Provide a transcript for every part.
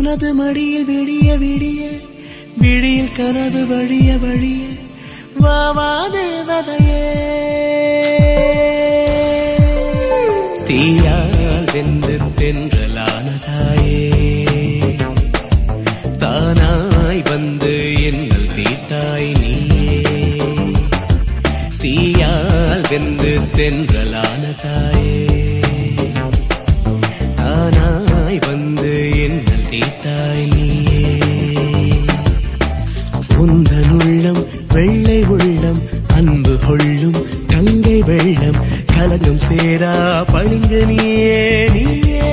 உனது மடியில் விடிய விடிய விடியில் கனவு வழிய வழிய வா வா தேவதையே தீயால் வெந்து தென்றலான தாயே தானாய் வந்து என்னல் தீட்டாய் நீயே தீயால் வெந்து தென்றலான தாயே தானாய் வந்து என்னல் தீட்டாய் நீயே உந்தன் உள்ளம் வெள்ளை உள்ளம் அன்பு கொள்ளும் கங்கை வெள்ளம் கலங்கும் சேரா பளிங்கு நீயே நீயே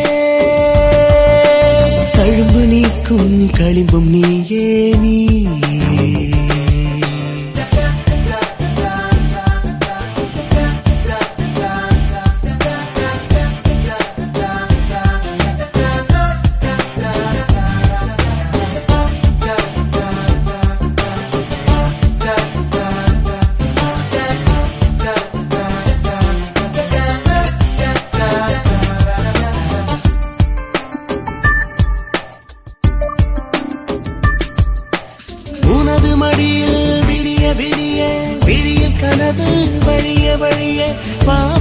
தழும்பு நீக்கும் களிம்பும் நீயே நீயே உனது மடியில் விடிய விடிய விடிய கனவு வழிய வழிய வா